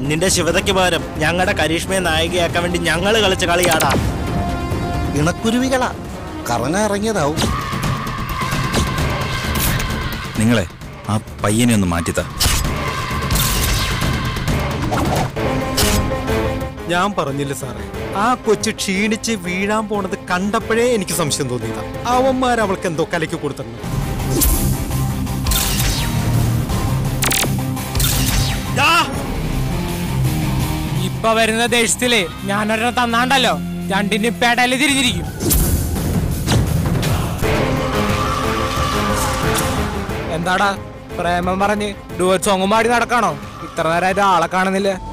നിന്റെ ശിവതയ്ക്ക് പകരം ഞങ്ങളുടെ കരീഷ്മയെ നായികയാക്കാൻ വേണ്ടി ഞങ്ങൾ കളിച്ച കളിയാടാ ഇണക്കുരുവികളാ കറങ്ങാൻ ഇറങ്ങിയതാവും നിങ്ങളെ ആ പയ്യനെ ഒന്ന് മാറ്റിത്താ ഞാൻ പറഞ്ഞില്ല സാറേ ആ കൊച്ചു ക്ഷീണിച്ച് വീഴാൻ പോണത് കണ്ടപ്പോഴേ എനിക്ക് സംശയം തോന്നിയതാ അവന്മാർ അവൾക്ക് എന്തോ കലക്കി കൊടുത്തിട്ടുണ്ട് ഇപ്പൊ വരുന്ന ദേശത്തില് ഞാനൊരെണ്ണം തന്നാണ്ടല്ലോ രണ്ടിന് പെടല് തിരിഞ്ഞിരിക്കും എന്താടാ പ്രേമം പറഞ്ഞ് ഡുവൽ സോങ്ങും പാടി നടക്കാണോ ഇത്ര നേരമായിട്ട് ആളെ കാണുന്നില്ല